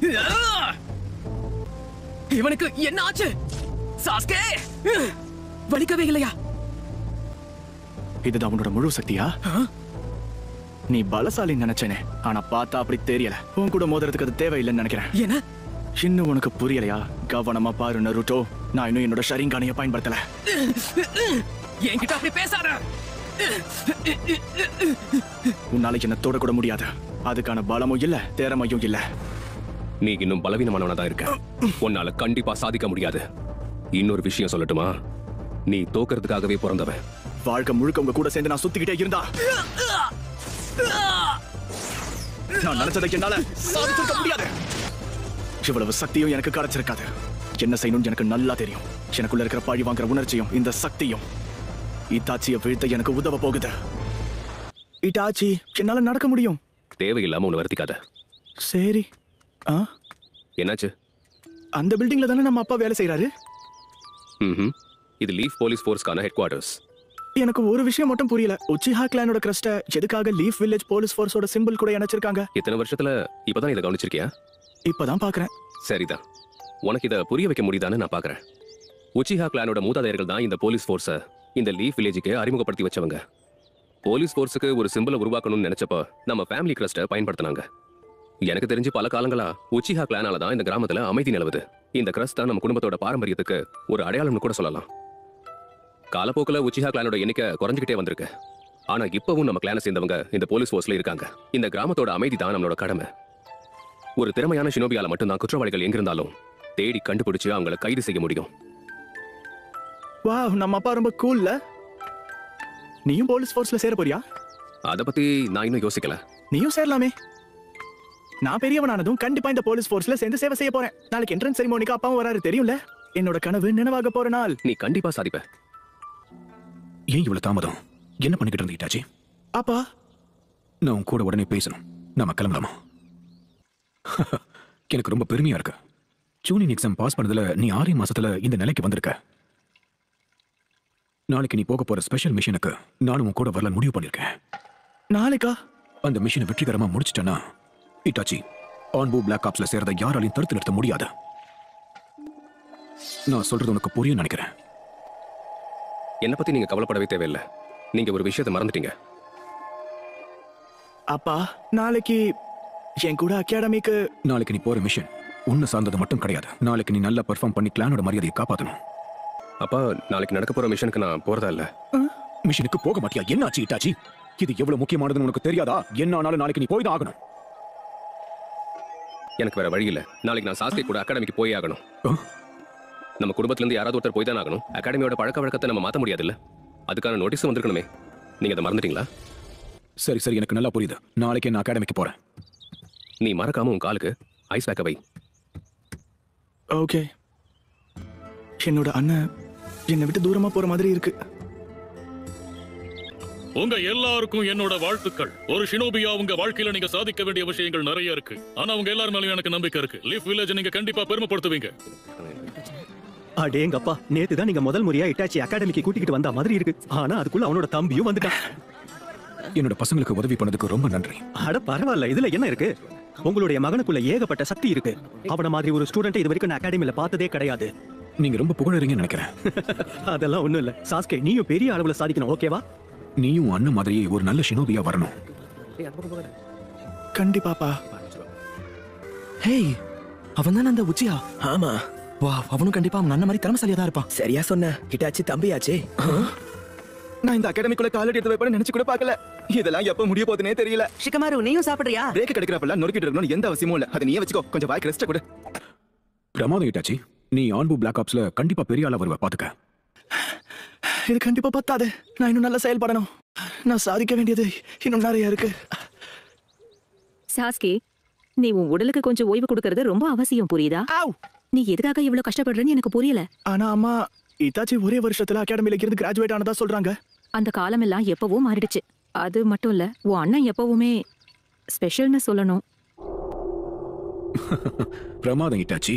இவனுக்கு என்ன ஆச்சு சாஸ்கே வலிக்கவே இல்லையா இதுதான் உன்னோட முழு சக்தியா நீ பலசாலி நினைச்சேனே ஆனா பார்த்தா அப்படி தெரியல உன் கூட மோதுறதுக்கு அது தேவையில்லைன்னு நினைக்கிறேன் என்ன இன்னும் உனக்கு புரியலையா கவனமா பாரு நருட்டோ நான் இன்னும் என்னோட ஷரிங்கானைய பயன்படுத்தல என்கிட்ட அப்படி பேசாத உன்னால என்ன தொட கூட முடியாது அதுக்கான பலமும் இல்ல திறமையும் இல்ல நீ இன்னும் பலவீனமானவனா தான் இருக்க உன்னால கண்டிப்பா சாதிக்க முடியாது இன்னொரு விஷயம் சொல்லட்டுமா நீ தோக்கறதுக்காகவே பிறந்தவன் வாழ்க்கை முழுக்க உங்க கூட சேர்ந்து நான் சுத்திக்கிட்டே இருந்தா நான் நினைச்சதை என்னால சாதிச்சிருக்க முடியாது இவ்வளவு சக்தியும் எனக்கு கிடைச்சிருக்காது என்ன செய்யணும்னு எனக்கு நல்லா தெரியும் எனக்குள்ள இருக்கிற பழி வாங்குற உணர்ச்சியும் இந்த சக்தியும் இட்டாச்சியை வீழ்த்த எனக்கு உதவ போகுது இட்டாச்சி என்னால நடக்க முடியும் தேவையில்லாம உன்னை வருத்திக்காத சரி ஆ என்னாச்சு அந்த பில்டிங்ல தானே நம்ம அப்பா வேலை செய்யறாரு ம்ஹும். இது லீஃப் போலீஸ் ஃபோர்ஸ்க்கான ஹெட் குவார்டர்ஸ் எனக்கு ஒரு விஷயம் மட்டும் புரியல உச்சிஹா கிளானோட கிரஸ்ட எதுக்காக லீஃப் வில்லேஜ் போலீஸ் ஃபோர்ஸோட சிம்பிள் கூட இணைச்சிருக்காங்க இத்தனை வருஷத்துல இப்பதான் இதை கவனிச்சிருக்கியா இப்பதான் பாக்குறேன் சரிதான் உனக்கு இதை புரிய வைக்க முடியுதான்னு நான் பார்க்கறேன் உச்சிஹா கிளானோட மூதாதையர்கள் தான் இந்த போலீஸ் ஃபோர்ஸை இந்த லீஃப் வில்லேஜுக்கு அறிமுகப்படுத்தி வச்சவங்க போலீஸ் ஃபோர்ஸுக்கு ஒரு சிம்பிளை உருவாக்கணும்னு நினைச்சப்போ நம்ம ஃபேமிலி கிரஸ்ட்டை பயன்படுத்தினாங்க எனக்கு தெரிஞ்சு பல காலங்களா உச்சிஹா கிளானால தான் இந்த கிராமத்துல அமைதி நிலவுது இந்த கிரஸ்ட் தான் நம்ம குடும்பத்தோட பாரம்பரியத்துக்கு ஒரு அடையாளம்னு கூட சொல்லலாம் காலப்போக்கில் உச்சிஹா கிளானோட எண்ணிக்கை குறைஞ்சிக்கிட்டே வந்திருக்கு ஆனா இப்பவும் நம்ம கிளானை சேர்ந்தவங்க இந்த போலீஸ் ஃபோர்ஸ்ல இருக்காங்க இந்த கிராமத்தோட அமைதி தான் நம்மளோட கடமை ஒரு திறமையான ஷினோபியால மட்டும்தான் குற்றவாளிகள் எங்கிருந்தாலும் தேடி கண்டுபிடிச்சு அவங்கள கைது செய்ய முடியும் வா நம்ம அப்பா ரொம்ப கூல்ல நீயும் போலீஸ் ஃபோர்ஸ்ல சேர போறியா அத பத்தி நான் இன்னும் யோசிக்கல நீயும் சேரலாமே நான் பெரியவனானதும் கண்டிப்பா இந்த போலீஸ் ஃபோர்ஸ்ல சேர்ந்து சேவை செய்ய போறேன் நாளைக்கு என்ட்ரன்ஸ் செரிமோனிக்கு அப்பாவும் வராரு தெரியும்ல என்னோட கனவு நினைவாக போற நாள் நீ கண்டிப்பா சாதிப்ப ஏன் இவ்வளவு தாமதம் என்ன பண்ணிக்கிட்டு இருந்த இட்டாச்சி அப்பா நான் உன் கூட உடனே பேசணும் நாம கிளம்பலாமா எனக்கு ரொம்ப பெருமையா இருக்கு ஜூனியர் எக்ஸாம் பாஸ் பண்ணதுல நீ ஆறே மாசத்துல இந்த நிலைக்கு வந்திருக்க நாளைக்கு நீ போக போற ஸ்பெஷல் மிஷனுக்கு நானும் உன் கூட வரல முடிவு பண்ணிருக்கேன் நாளைக்கா அந்த மிஷனை வெற்றிகரமா முடிச்சிட்டேன்னா இட்டாச்சி ஆன்பூ பிளாக் ஆப்ஸ்ல சேர்றத யாராலையும் தடுத்து நிறுத்த முடியாது நான் சொல்றது உனக்கு புரியும் நினைக்கிறேன் என்ன பத்தி நீங்க கவலைப்படவே தேவையில்லை நீங்க ஒரு விஷயத்தை மறந்துட்டீங்க அப்பா நாளைக்கு என் கூட அகாடமிக்கு நாளைக்கு நீ போற மிஷன் உன்னை சார்ந்தது மட்டும் கிடையாது நாளைக்கு நீ நல்லா பெர்ஃபார்ம் பண்ணி கிளானோட மரியாதையை காப்பாத்தணும் அப்பா நாளைக்கு நடக்க போற மிஷனுக்கு நான் போறதா இல்ல மிஷனுக்கு போக மாட்டியா என்ன ஆச்சு இட்டாச்சி இது எவ்வளவு முக்கியமானதுன்னு உனக்கு தெரியாதா என்ன ஆனாலும் நாளைக்கு நீ போய் தான் ஆகணும் எனக்கு வேற வழி இல்ல நாளைக்கு நான் சாஸ்திரி கூட அகாடமிக்கு போய் ஆகணும் ஆ? நம்ம குடும்பத்துல இருந்து யாராவது ஒருத்தர் போய் தான் ஆகணும் அகாடமியோட பழக்க வழக்கத்தை நம்ம மாத்த முடியாதுல்ல அதுக்கான நோட்டீஸ் வந்திருக்கணுமே நீங்க அதை மறந்துட்டீங்களா சரி சரி எனக்கு நல்லா புரியுது நாளைக்கு நான் அகாடமிக்கு போறேன் நீ மறக்காம உன் காலுக்கு ஐஸ் பேக்க வை ஓகே என்னோட அண்ணன் என்னை விட்டு தூரமா போற மாதிரி இருக்கு உங்க எல்லாருக்கும் என்னோட வாழ்த்துக்கள் ஒரு ஷினோபியா உங்க வாழ்க்கையில நீங்க சாதிக்க வேண்டிய விஷயங்கள் நிறைய இருக்கு ஆனா உங்க எல்லார் மேலயும் எனக்கு நம்பிக்கை இருக்கு லீஃப் வில்லேஜ் நீங்க கண்டிப்பா பெருமைப்படுத்துவீங்க அடேங்கப்பா நேத்து தான் நீங்க முதல் முறையா இட்டாச்சி அகாடமிக்கு கூட்டிக்கிட்டு வந்த மாதிரி இருக்கு ஆனா அதுக்குள்ள அவனோட தம்பியும் வந்துட்டான் என்னோட பசங்களுக்கு உதவி பண்ணதுக்கு ரொம்ப நன்றி அட பரவாயில்ல இதுல என்ன இருக்கு உங்களுடைய மகனுக்குள்ள ஏகப்பட்ட சக்தி இருக்கு அவன மாதிரி ஒரு ஸ்டூடெண்ட் இது வரைக்கும் நான் அகாடமில பார்த்ததே கிடையாது நீங்க ரொம்ப புகழறீங்கன்னு நினைக்கிறேன் அதெல்லாம் ஒண்ணும் இல்ல சாஸ்கே நீயும் பெரிய அளவுல சாதிக்கணும் ஓகேவா நீயும் அண்ணன் மாதிரியே ஒரு நல்ல ஷினோபியா வரணும் கண்டிப்பாப்பா ஹேய் அவன் தானே அந்த உச்சியா ஆமா வா அவனும் கண்டிப்பா அவன் அண்ணன் மாதிரி திறமசாலியா தான் இருப்பான் சரியா சொன்ன ஹிட்டாச்சி தம்பியாச்சே நான் இந்த அகாடமிக்குள்ள காலடி எடுத்து வைப்பேன்னு நினைச்சு கூட பார்க்கல இதெல்லாம் எப்ப முடிய போகுதுனே தெரியல ஷிகமாரு நீயும் சாப்பிடுறியா பிரேக் கிடைக்கிறப்பல நொறுக்கிட்டு இருக்கணும்னு எந்த அவசியமும் இல்ல அதை நீயே வச்சுக்கோ கொஞ்சம் வாய்க்கு ரெஸ்ட் கொடு பிரமாதம் இட்டாச்சி நீ ஆன்பு பிளாக் ஆப்ஸ்ல கண்டிப்பா பெரிய ஆளா வருவ பாத்துக்க இது கண்டிப்பா பத்தாது நான் இன்னும் நல்லா செயல்படணும் நான் சாதிக்க வேண்டியது இன்னும் நிறைய இருக்கு சாஸ்கி நீ உன் உடலுக்கு கொஞ்சம் ஓய்வு கொடுக்கறது ரொம்ப அவசியம் புரியுதா ஆவ் நீ எதுக்காக இவ்வளவு கஷ்டப்படுறன்னு எனக்கு புரியல ஆனா அம்மா இத்தாச்சி ஒரே வருஷத்துல அகாடமில இருந்து கிராஜுவேட் ஆனதா சொல்றாங்க அந்த காலமெல்லாம் எப்பவோ மாறிடுச்சு அது மட்டும் இல்ல உன் அண்ணன் எப்பவுமே ஸ்பெஷல்னு சொல்லணும் பிரமாதம் இட்டாச்சி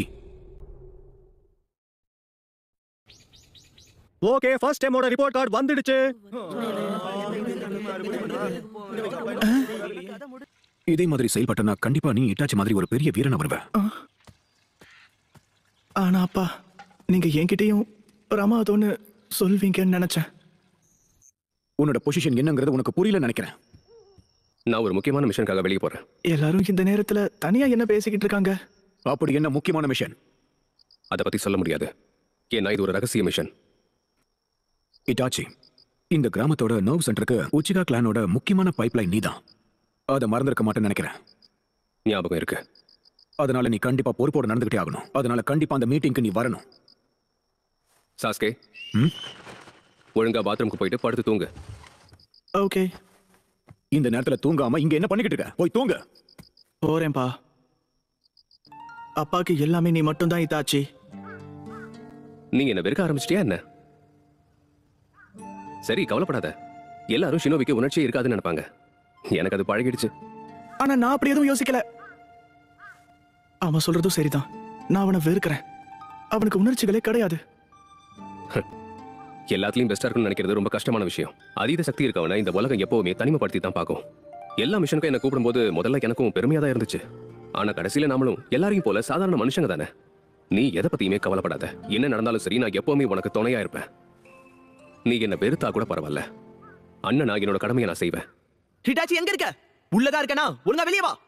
ஓகே ஃபர்ஸ்ட் டைமோட ரிப்போர்ட் கார்டு வந்துடுச்சு இதே மாதிரி செயல்பட்டனா கண்டிப்பா நீ இட்டாச்சி மாதிரி ஒரு பெரிய வீரனா வருவ ஆனா அப்பா நீங்க என்கிட்டயும் ரமாதோன்னு சொல்வீங்கன்னு நினைச்சேன் உன்னோட பொசிஷன் என்னங்கிறது உனக்கு புரியல நினைக்கிறேன் நான் ஒரு முக்கியமான மிஷனுக்காக வெளியே போறேன் எல்லாரும் இந்த நேரத்துல தனியா என்ன பேசிக்கிட்டு இருக்காங்க அப்படி என்ன முக்கியமான மிஷன் அதை பத்தி சொல்ல முடியாது ஏன்னா இது ஒரு ரகசிய மிஷன் இட்டாச்சி இந்த கிராமத்தோட நர்வ் சென்டருக்கு உச்சிகா கிளானோட முக்கியமான பைப்லைன் நீதான் அதை மறந்திருக்க மாட்டேன்னு நினைக்கிறேன் ஞாபகம் இருக்கு அதனால நீ கண்டிப்பா பொறுப்போட நடந்துகிட்டே ஆகணும் அதனால கண்டிப்பா அந்த மீட்டிங்க்கு நீ வரணும் சாஸ்கே ம்? ஒழுங்கா பாத்ரூமுக்கு போயிட்டு படுத்து தூங்கு ஓகே இந்த நேரத்துல தூங்காம இங்க என்ன பண்ணிக்கிட்டு இருக்க போய் தூங்கு போறேன்பா அப்பாக்கு எல்லாமே நீ மட்டும்தான் இதாச்சி நீங்க என்ன வெறுக்க ஆரம்பிச்சிட்டியா என்ன சரி கவலைப்படாத எல்லாரும் ஷினோபிக்கு உணர்ச்சியே இருக்காதுன்னு நினைப்பாங்க எனக்கு அது பழகிடுச்சு ஆனா நான் அப்படி எதுவும் யோசிக்கல அவன் சொல்றதும் சரிதான் நான் அவனை வெறுக்கிறேன் அவனுக்கு உணர்ச்சிகளே கிடையாது எல்லாத்துலயும் பெஸ்டா இருக்கும்னு நினைக்கிறது ரொம்ப கஷ்டமான விஷயம் அதீத சக்தி இருக்கவன இந்த உலகம் எப்பவுமே தனிமைப்படுத்தி தான் பார்க்கும் எல்லா மிஷனுக்கும் என்ன கூப்பிடும்போது முதல்ல எனக்கும் பெருமையா தான் இருந்துச்சு ஆனா கடைசியில நாமளும் எல்லாரையும் போல சாதாரண மனுஷங்க தானே நீ எதை பத்தியுமே கவலைப்படாத என்ன நடந்தாலும் சரி நான் எப்பவுமே உனக்கு துணையா இருப்பேன் நீ என்ன வெறுத்தா கூட பரவாயில்ல அண்ணன் நான் என்னோட கடமையை நான் செய்வேன் ஹிட்டாச்சி எங்க இருக்க உள்ளதா இருக்கனா ஒழுங்கா வெளியே வா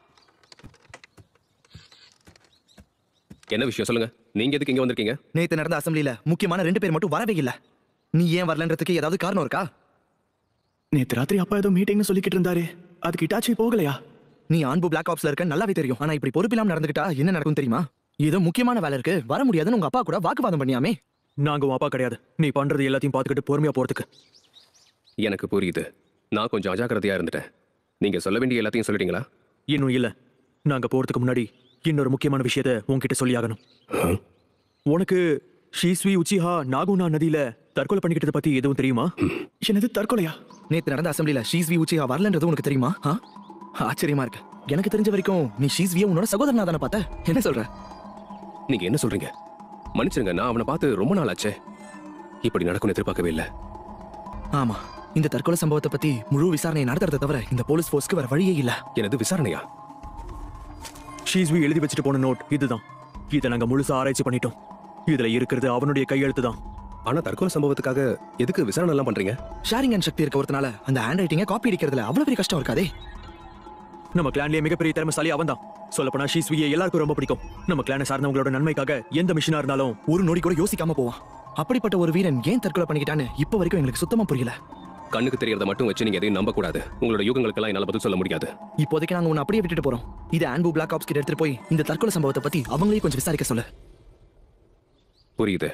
என்ன விஷயம் சொல்லுங்க நீங்க எதுக்கு இங்க வந்திருக்கீங்க நேத்து நடந்த அசெம்பிளில முக்கியமான ரெண்டு பேர் மட்டும் வரவே இல்ல நீ ஏன் வரலன்றதுக்கு ஏதாவது காரணம் இருக்கா நேத்து ராத்திரி அப்பா ஏதோ மீட்டிங்னு சொல்லிக்கிட்டு இருந்தாரு அதுக்கு இட்டாச்சி போகலையா நீ ஆன்பு பிளாக் ஆப்ஸ்ல இருக்க நல்லாவே தெரியும் ஆனா இப்படி பொறுப்பில்லாம நடந்துக்கிட்டா என்ன நடக்கும் தெரியுமா ஏதோ முக்கியமான வேலை இருக்கு வர முடியாதுன்னு உங்க அப்பா கூட வாக்குவாதம் பண்ணியாமே நாங்க உன் அப்பா கிடையாது நீ பண்றது எல்லாத்தையும் பார்த்துக்கிட்டு பொறுமையா போறதுக்கு எனக்கு புரியுது நான் கொஞ்சம் அஜாக்கிரதையா இருந்துட்டேன் நீங்க சொல்ல வேண்டிய எல்லாத்தையும் சொல்லிட்டீங்களா இன்னும் இல்ல நாங்க போறதுக்கு முன்னாடி இன்னொரு முக்கியமான விஷயத்த உன்கிட்ட சொல்லியாகணும் உனக்கு ஷீஸ்வி உச்சிஹா நாகுனா நதியில தற்கொலை பண்ணிக்கிட்டத பத்தி எதுவும் தெரியுமா என்னது தற்கொலையா நேத்து நடந்த அசெம்பிளில ஷீஸ்வி உச்சிகா வரலன்றது உனக்கு தெரியுமா ஆ? ஆச்சரியமா இருக்கு எனக்கு தெரிஞ்ச வரைக்கும் நீ ஷீஸ்வியை உன்னோட சகோதரனா தானே பார்த்த என்ன சொல்ற நீங்க என்ன சொல்றீங்க மன்னிச்சிருங்க நான் அவனை பார்த்து ரொம்ப நாள் ஆச்சே இப்படி நடக்கும்னு எதிர்பார்க்கவே இல்லை ஆமா இந்த தற்கொலை சம்பவத்தை பத்தி முழு விசாரணையை நடத்துறதை தவிர இந்த போலீஸ் போர்ஸ்க்கு வேற வழியே இல்ல எனது விசாரணையா ஷீஸ்வி எழுதி வச்சுட்டு போன நோட் இதுதான் இதை நாங்க முழுசா ஆராய்ச்சி பண்ணிட்டோம் இதுல இருக்கிறது அவனுடைய கையெழுத்து தான் ஆனா தற்கொலை சம்பவத்துக்காக எதுக்கு விசாரணை எல்லாம் பண்றீங்க ஷேரிங் அண்ட் சக்தி இருக்க ஒருத்தனால அந்த ஹேண்ட் ரைட்டிங்கை காப்பி அடிக்கிறதுல அவ்வளவு பெரிய கஷ்டம் இருக்காதே நம்ம கிளான்லயே மிகப்பெரிய திறமைசாலி அவன் தான் சொல்லப்போனா ஷீஸ்வியை எல்லாருக்கும் ரொம்ப பிடிக்கும் நம்ம கிளானை சார்ந்தவங்களோட நன்மைக்காக எந்த மிஷினா இருந்தாலும் ஒரு நொடி கூட யோசிக்காம போவான் அப்படிப்பட்ட ஒரு வீரன் ஏன் தற்கொலை பண்ணிக்கிட்டான்னு இப்ப வரைக்கும் எங்களுக்கு சுத்தமா புரியல கண்ணுக்கு தெரியறத மட்டும் வச்சு நீங்க எதையும் நம்ப கூடாது உங்களோட யூகங்களுக்கெல்லாம் என்னால பதில் சொல்ல முடியாது இப்போதைக்கு நாங்க உன்னை அப்படியே விட்டுட்டு போறோம் இது ஆன்பு பிளாக் ஆப்ஸ் கிட்ட எடுத்துட்டு போய் இந்த தற்கொலை சம்பவத்தை பத்தி அவங்களையும் கொஞ்சம் விசாரிக்க சொல்லு புரியுது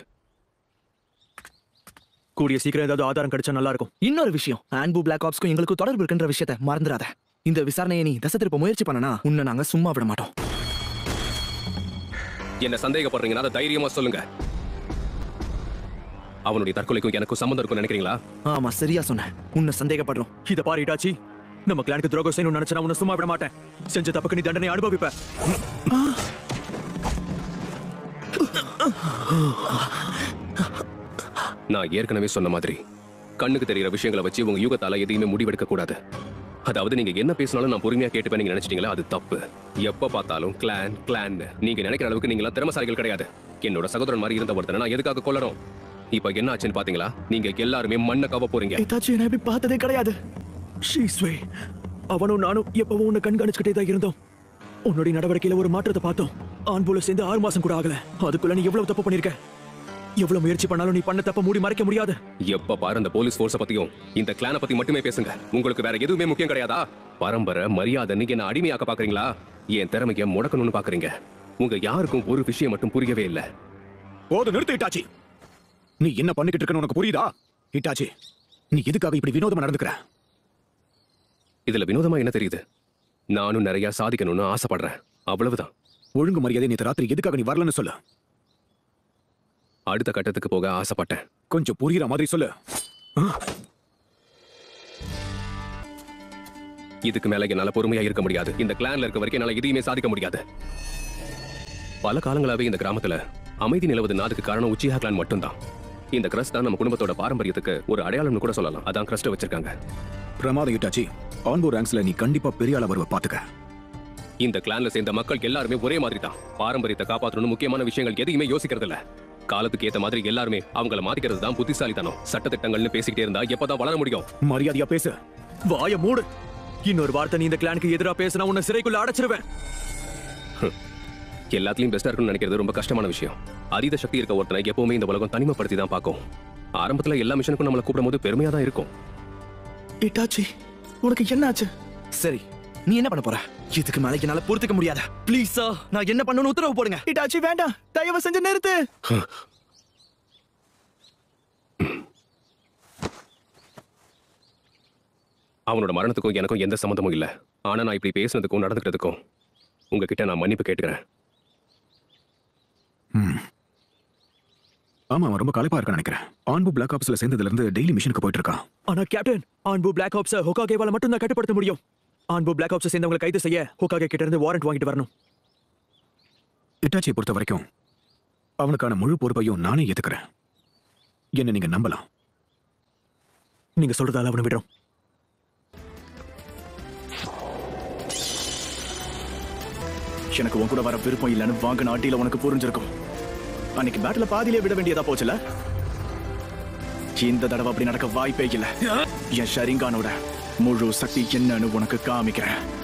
கூடிய சீக்கிரம் ஏதாவது ஆதாரம் கிடைச்சா நல்லா இருக்கும் இன்னொரு விஷயம் ஆன்பு பிளாக் ஆப்ஸ்க்கும் எங்களுக்கும் தொடர்பு இருக்குன்ற விஷயத்த மறந்துடாத இந்த விசாரணையை நீ தசை திருப்ப முயற்சி பண்ணனா உன்னை நாங்க சும்மா விட மாட்டோம் என்ன சந்தேகப்படுறீங்கன்னா அதை தைரியமா சொல்லுங்க அவனுடைய தற்கொலைக்கும் எனக்கும் சம்மந்தம் இருக்கும்னு நினைக்கிறீங்களா ஆமா சரியா சொன்ன உன்னை சந்தேகப்படுறோம் இத பாரு இட்டாச்சி நம்ம கிளானுக்கு துரோகம் செய்யணும்னு நினைச்சா நான் உன்னை சும்மா விட மாட்டேன் செஞ்ச தப்புக்கு நீ தண்டனை அனுபவிப்ப நான் ஏற்கனவே சொன்ன மாதிரி கண்ணுக்கு தெரியற விஷயங்களை வச்சு உங்க யூகத்தால எதையுமே முடிவெடுக்க கூடாது அதாவது நீங்க என்ன பேசினாலும் நான் பொறுமையா கேட்டுப்பேன் நீங்க நினைச்சிட்டீங்களா அது தப்பு எப்ப பார்த்தாலும் கிளான் கிளான் நீங்க நினைக்கிற அளவுக்கு நீங்க திறமசாலிகள் கிடையாது என்னோட சகோதரன் மாதிரி இருந்த ஒருத்தனை நான் எதுக்காக கொல்லணும் இப்ப என்ன ஆச்சுன்னு பாத்தீங்களா நீங்க எல்லாருமே மண்ணை கவ போறீங்க இதாச்சி என்ன இப்படி பார்த்ததே கிடையாது ஷீஸ்வே அவனும் நானும் எப்பவும் உன்னை கண்காணிச்சுக்கிட்டே தான் இருந்தோம் உன்னுடைய நடவடிக்கையில ஒரு மாற்றத்தை பார்த்தோம் ஆண்போல சேர்ந்து ஆறு மாசம் கூட ஆகல அதுக்குள்ள நீ எவ்வளவு தப்பு பண்ணிருக்க எவ்வளவு முயற்சி பண்ணாலும் நீ பண்ண தப்ப மூடி மறைக்க முடியாது எப்ப பாரு அந்த போலீஸ் போர்ஸ பத்தியும் இந்த கிளான பத்தி மட்டுமே பேசுங்க உங்களுக்கு வேற எதுவுமே முக்கியம் கிடையாதா பரம்பரை மரியாதை நீங்க என்ன அடிமையாக்க பாக்குறீங்களா என் திறமைய முடக்கணும்னு பாக்குறீங்க உங்க யாருக்கும் ஒரு விஷயம் மட்டும் புரியவே இல்ல போது நிறுத்து இட்டாச்சி நீ என்ன பண்ணிக்கிட்டு இருக்கன்னு உனக்கு புரியுதா இட்டாச்சி நீ எதுக்காக இப்படி வினோதமா நடந்துக்கிற இதுல வினோதமா என்ன தெரியுது நானும் நிறைய சாதிக்கணும்னு ஆசைப்படுறேன் அவ்வளவுதான் ஒழுங்கு மரியாதை நேற்று ராத்திரி எதுக்காக நீ வரலன்னு சொல்லு அடுத்த கட்டத்துக்கு போக ஆசைப்பட்டேன் கொஞ்சம் புரியுற மாதிரி சொல்லு இதுக்கு மேல என்னால பொறுமையா இருக்க முடியாது இந்த கிளான்ல இருக்க வரைக்கும் என்னால எதையுமே சாதிக்க முடியாது பல காலங்களாவே இந்த கிராமத்துல அமைதி நிலவுதுன்னா அதுக்கு காரணம் உச்சிஹா கிளான் மட்டும்தான் இந்த கிரஸ்ட் தான் நம்ம குடும்பத்தோட பாரம்பரியத்துக்கு ஒரு அடையாளம்னு கூட சொல்லலாம் அதான் கிரஸ்ட வச்சிருக்காங்க பிரமாதம் இட்டாச்சி ஆன்போர் ரேங்க்ஸ்ல நீ கண்டிப்பா பெரிய ஆளா வருவ பாத்துக்க இந்த கிளான்ல சேர்ந்த மக்கள் எல்லாருமே ஒரே மாதிரி தான் பாரம்பரியத்தை காப்பாற்றணும்னு முக்கியமான விஷயங்கள் எதையுமே யோசிக்கிறது இல்ல காலத்துக்கு ஏத்த மாதிரி எல்லாருமே அவங்கள மாத்திக்கிறது தான் புத்திசாலித்தனம் சட்டத்திட்டங்கள்னு பேசிக்கிட்டே இருந்தா எப்பதான் வளர முடியும் மரியாதையா பேசு வாய மூடு இன்னொரு வார்த்தை நீ இந்த கிளானுக்கு எதிரா பேசினா உன்னை சிறைக்குள்ள அடைச்சிருவேன் எல்லாத்துலயும் பெஸ்டா இருக்கணும்னு நினைக்கிறது ரொம்ப கஷ்டமான விஷயம் அதீத சக்தி இருக்க ஒருத்தனை எப்பவுமே இந்த உலகம் தனிமைப்படுத்தி தான் பார்க்கும் ஆரம்பத்துல எல்லா மிஷனுக்கும் நம்மளை கூப்பிடும் போது பெருமையா தான் இருக்கும் இட்டாச்சி உனக்கு என்ன ஆச்சு சரி நீ என்ன பண்ண போற இதுக்கு மேலே என்னால பொறுத்துக்க முடியாத ப்ளீஸ் சார் நான் என்ன பண்ணணும்னு உத்தரவு போடுங்க இட்டாச்சி வேண்டாம் தயவு செஞ்சு நிறுத்து அவனோட மரணத்துக்கும் எனக்கும் எந்த சம்மந்தமும் இல்ல ஆனா நான் இப்படி பேசுனதுக்கும் நடந்துக்கிறதுக்கும் உங்ககிட்ட நான் மன்னிப்பு கேட்டுக்கிறேன் ஆமா அவன் ரொம்ப களைப்பா இருக்கான்னு நினைக்கிறேன் ஆன்பு பிளாக் ஆப்ஸ்ல சேர்ந்ததுல இருந்து டெய்லி மிஷனுக்கு போயிட்டு இருக்கான் ஆனா கேப்டன் ஆன்பு பிளாக் ஆப்ஸ் ஹோகாகேவால மட்டும் தான் கட்டுப்படுத்த முடியும் ஆன்பு பிளாக் ஆப்ஸ் சேர்ந்தவங்களை கைது செய்ய ஹோகாகே கிட்ட இருந்து வாரண்ட் வாங்கிட்டு வரணும் இட்டாச்சியை பொறுத்த வரைக்கும் அவனுக்கான முழு பொறுப்பையும் நானே ஏத்துக்கிறேன் என்ன நீங்க நம்பலாம் நீங்க சொல்றதால அவனை விடுறோம் எனக்கு உன் கூட வர விருப்பம் இல்லைன்னு வாங்கின அடியில உனக்கு புரிஞ்சிருக்கும் அன்னைக்கு பேட்டில பாதியிலே விட வேண்டியதா போச்சுல இந்த தடவை அப்படி நடக்க வாய்ப்பே இல்ல என் ஷரிங்கானோட முழு சக்தி என்னன்னு உனக்கு காமிக்கிறேன்